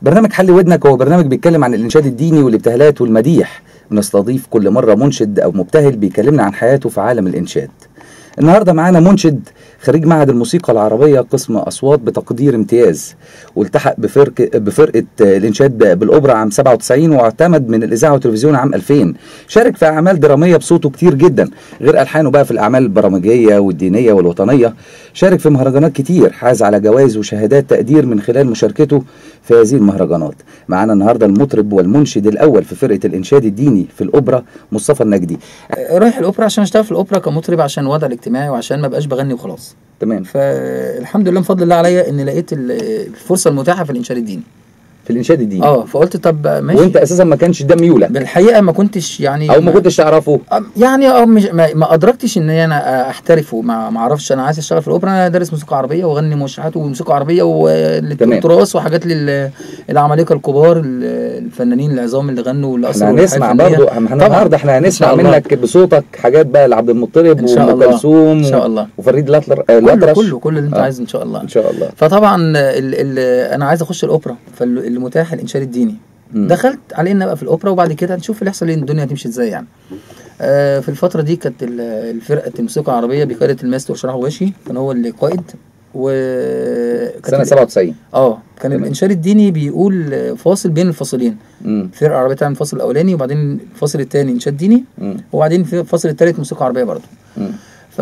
برنامج حل ودنك هو برنامج بيتكلم عن الانشاد الديني والابتهالات والمديح بنستضيف كل مره منشد او مبتهل بيكلمنا عن حياته في عالم الانشاد النهارده معانا منشد خريج معهد الموسيقى العربيه قسم اصوات بتقدير امتياز والتحق بفرق بفرقه الانشاد بالاوبرا عام 97 واعتمد من الاذاعه والتلفزيون عام 2000 شارك في اعمال دراميه بصوته كتير جدا غير الحانه بقى في الاعمال البرامجيه والدينيه والوطنيه شارك في مهرجانات كتير حاز على جوائز وشهادات تقدير من خلال مشاركته في هذه المهرجانات معانا النهارده المطرب والمنشد الاول في فرقه الانشاد الديني في الاوبرا مصطفى النجدي رايح الاوبرا عشان اشتغل في الاوبرا كمطرب عشان الوضع الاجتماعي وعشان ما بقاش بغني وخلاص تمام فالحمد لله من فضل الله عليا ان لقيت ال- الفرصه المتاحه في الانشاد الديني في الانشاد الديني اه فقلت طب ماشي وانت اساسا ما كانش ده ميولك بالحقيقه ما كنتش يعني او ما كنتش تعرفه آه، يعني اه مش ما, ما ادركتش ان انا احترف وما ما اعرفش انا عايز اشتغل في الاوبرا انا دارس موسيقى عربيه واغني موشحات وموسيقى عربيه تمام. وتراث وحاجات للعمالقه الكبار ال- الفنانين العظام اللي غنوا اللي احنا اثروا هنسمع الحياة الفنية. برضه احنا طبعاً. النهارده احنا إن هنسمع شاء الله. منك بصوتك حاجات بقى لعبد المطلب إن شاء وام الله. كلثوم ان شاء الله وفريد الأطلر آه، كله الأطرش كله كل اللي انت آه. عايزه ان شاء الله ان شاء الله فطبعا ال ال انا عايز اخش الاوبرا فالمتاح الانشاد الديني مم. دخلت علينا بقى في الاوبرا وبعد كده نشوف اللي يحصل ايه الدنيا هتمشي ازاي يعني آه في الفتره دي كانت ال- الفرقه الموسيقى العربيه بقياده الماستر شرح غواشي كان هو اللي قائد و كانت سنه ال- 97 اه كان تمام. الانشاد الديني بيقول فاصل بين الفاصلين امم فرقه عربيه تعمل الفصل الاولاني وبعدين الفصل الثاني انشاد ديني امم وبعدين في الفصل الثالث موسيقى عربيه برضه امم ف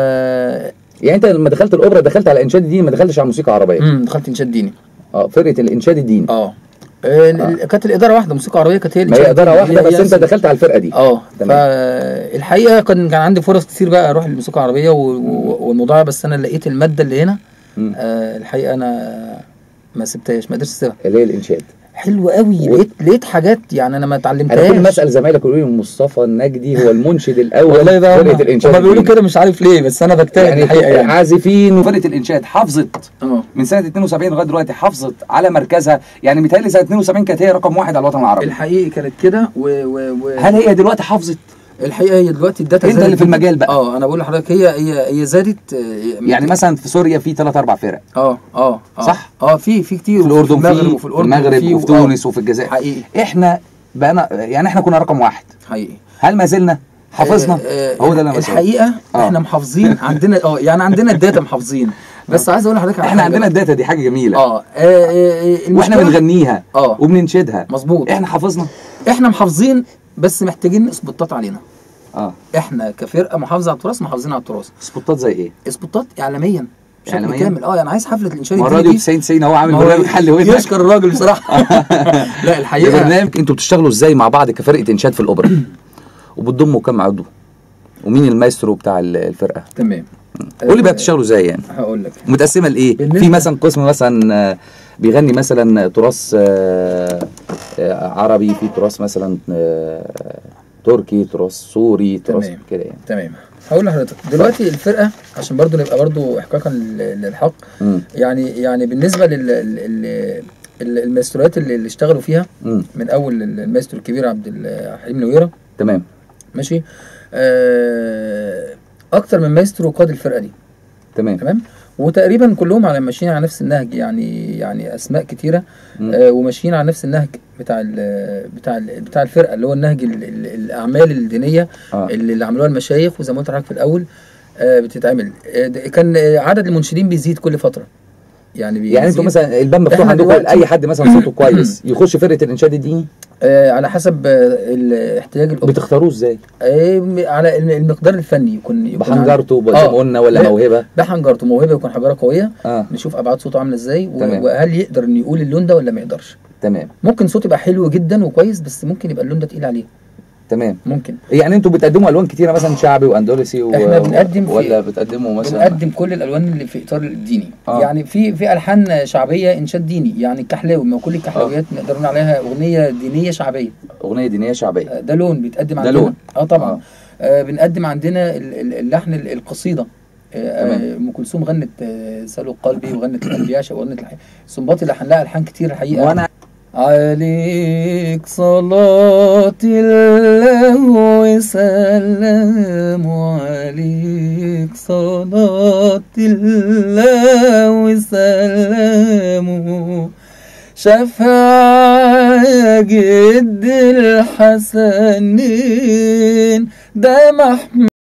يعني انت لما دخلت الاوبرا دخلت على الانشاد الديني ما دخلتش على موسيقى عربيه امم دخلت انشاد ديني اه فرقه الانشاد الديني اه ال- ال- كانت الاداره واحده موسيقى عربيه كانت هي ما هي الإنشاد اداره الديني. واحده هي- بس هي انت دخلت على الفرقه دي اه تمام. فالحقيقه كان كان عندي فرص كتير بقى اروح للموسيقى العربيه و- و- والموضوع بس انا لقيت الماده اللي هنا مم. آه الحقيقه انا ما سبتهاش ما قدرتش اسيبها اللي هي الانشاد حلوه قوي و- لقيت لقيت حاجات يعني انا ما انا كل ما اتعلمتهاش اسال زمايلك يقولوا لي مصطفى النجدي هو المنشد الاول والله في بقى فرقه هم الانشاد هم بيقولوا الديني. كده مش عارف ليه بس انا بجتهد يعني الحقيقه يعني عازفين وفرقه الانشاد حافظت اه من سنه 72 لغايه دلوقتي حافظت على مركزها يعني متهيألي سنه 72 كانت هي رقم واحد على الوطن العربي الحقيقه كانت كده و, و, و هل هي دلوقتي حافظت الحقيقه هي دلوقتي الداتا انت زادت اللي في جداً. المجال بقى. اه انا بقول لحضرتك هي هي هي زادت آه، يعني مثلا في سوريا في ثلاث اربع فرق اه اه اه صح؟ اه في في كتير في الاردن وفي المغرب في وفي في الاردن المغرب وفي- وفي آه، تونس وفي الجزائر حقيقي احنا بقى يعني احنا كنا رقم واحد حقيقي هل ما زلنا حافظنا آه، آه، هو ده اللي انا بسأله. الحقيقه آه. احنا محافظين عندنا اه يعني عندنا الداتا محافظين بس عايز اقول لحضرتك على احنا حاجة عندنا بقى. الداتا دي حاجه جميله اه, آه, آه واحنا المشكلة- بنغنيها اه وبننشدها مظبوط احنا حافظنا احنا محافظين بس محتاجين اسبوتات علينا اه احنا كفرقه محافظه على التراث محافظين على التراث سبوتات زي ايه؟ اسبوتات اعلاميا بشكل إعلامياً؟ كامل اه يعني عايز حفله الانشاد ما الديني الراديو دي 90 90 هو عامل ما هو برنامج حل ودنك يشكر الراجل بصراحه لا ده الحقيقه برنامج انتوا بتشتغلوا ازاي مع بعض كفرقه انشاد في الاوبرا وبتضموا كام عضو ومين المايسترو بتاع ال- الفرقه تمام قول لي بقى آه، بتشتغلوا ازاي يعني هقول لك متقسمه لايه بالنسبة- في مثلا قسم مثلا آه، بيغني مثلا تراث آه، آه، عربي في تراث مثلا آه، تركي تراث سوري تراث تمام. كده يعني تمام هقول لحضرتك دلوقتي الفرقه عشان برضو نبقى برضو احقاقا لل- للحق مم. يعني يعني بالنسبه لل ال- ال- الماسترات اللي اللي اشتغلوا فيها مم. من اول الماستر الكبير عبد الحليم نويره تمام ماشي آه اكتر من ماسترو قاد الفرقه دي تمام تمام وتقريبا كلهم على ماشيين على نفس النهج يعني يعني اسماء كتيره مم. آه وماشيين على نفس النهج بتاع ال بتاع ال بتاع الفرقه اللي هو النهج ال ال الاعمال الدينيه اه اللي, اللي عملوها المشايخ وزي ما قلت لحضرتك في الاول آه بتتعمل آه ده- كان آه، عدد المنشدين بيزيد كل فتره يعني بيزيد يعني انتوا مثلا الباب مفتوح إحنا عندكم دلوقتي- لاي حد مثلا صوته كويس يخش فرقه الانشاد الديني آه على حسب آه الاحتياج الأب... بتختاروه ازاي؟ آه على الم- المقدار الفني يكون يكون بحنجرته عن- زي آه، ما قلنا ولا لا. موهبه؟ بحنجرته موهبه يكون حجره قويه اه نشوف ابعاد صوته عامله ازاي و- تمام. وهل يقدر انه يقول اللون ده ولا ما يقدرش تمام ممكن صوته يبقى حلو جدا وكويس بس ممكن يبقى اللون ده تقيل عليه تمام ممكن يعني انتوا بتقدموا الوان كتيره مثلا شعبي واندلسي و... إحنا بنقدم في- ولا بتقدموا مثلا بنقدم كل الالوان اللي في اطار الديني آه. يعني في في الحان شعبيه انشاد ديني يعني الكحلاوي ما كل الكحلاويات نقدر نقول عليها اغنيه دينيه شعبيه اغنيه دينيه شعبيه آه، ده لون بيتقدم ده عندنا لون. اه طبعا آه. آه بنقدم عندنا ال- ال- اللحن ال- القصيده آه، تمام. آه، ام كلثوم غنت آه، سالوا قلبي وغنت القلب يعشق وغنت الح- سنباطي لحن لها الحان كتير الحقيقه وانا عليك صلاة الله وسلام عليك صلاة الله وسلام شافها جد الحسنين ده محمود